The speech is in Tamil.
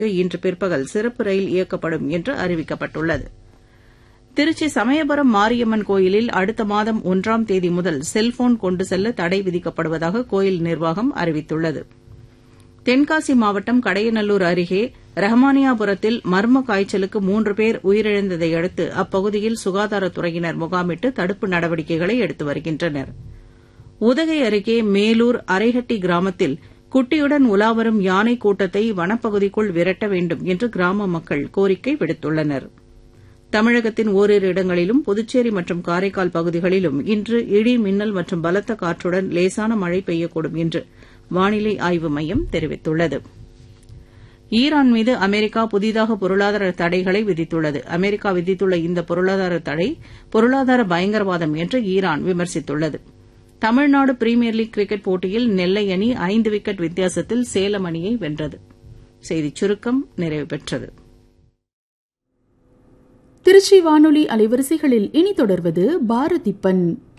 இன்று பிற்பகல் சிறப்பு ரயில் இயக்கப்படும் என்று அறிவிக்கப்பட்டுள்ளது திருச்சி சமயபுரம் மாரியம்மன் கோயிலில் அடுத்த மாதம் ஒன்றாம் தேதி முதல் செல்போன் கொண்டு செல்ல தடை விதிக்கப்படுவதாக கோயில் நிர்வாகம் அறிவித்துள்ளது தென்காசி மாவட்டம் கடையநல்லூர் அருகே ரஹ்மானியாபுரத்தில் மர்ம காய்ச்சலுக்கு மூன்று பேர் உயிரிழந்ததை அடுத்து அப்பகுதியில் சுகாதாரத்துறையினர் முகாமிட்டு தடுப்பு நடவடிக்கைகளை எடுத்து வருகின்றனர் உதகை அருகே மேலூர் அரைஹட்டி கிராமத்தில் குட்டியுடன் உலாவரும் யானை கூட்டத்தை வனப்பகுதிக்குள் விரட்ட வேண்டும் என்று கிராம மக்கள் கோரிக்கை விடுத்துள்ளனா் தமிழகத்தின் ஓரிரு இடங்களிலும் புதுச்சேரி மற்றும் காரைக்கால் பகுதிகளிலும் இன்று இடி மின்னல் மற்றும் பலத்த காற்றுடன் லேசான மழை பெய்யக்கூடும் என்று வானிலை ஆய்வு மையம் தெரிவித்துள்ளது ஈரான் மீது அமெரிக்கா புதிதாக பொருளாதார தடைகளை விதித்துள்ளது அமெரிக்கா விதித்துள்ள இந்த பொருளாதார தடை பொருளாதார பயங்கரவாதம் என்று ஈரான் விமர்சித்துள்ளது தமிழ்நாடு பிரீமியர் லீக் கிரிக்கெட் போட்டியில் நெல்லை அணி ஐந்து விக்கெட் வித்தியாசத்தில் சேலம் அணியை வென்றது செய்திச் சுருக்கம் நிறைவு பெற்றது திருச்சி வானொலி அலைவரிசைகளில் இனி தொடர்வது பாரதிப்பன்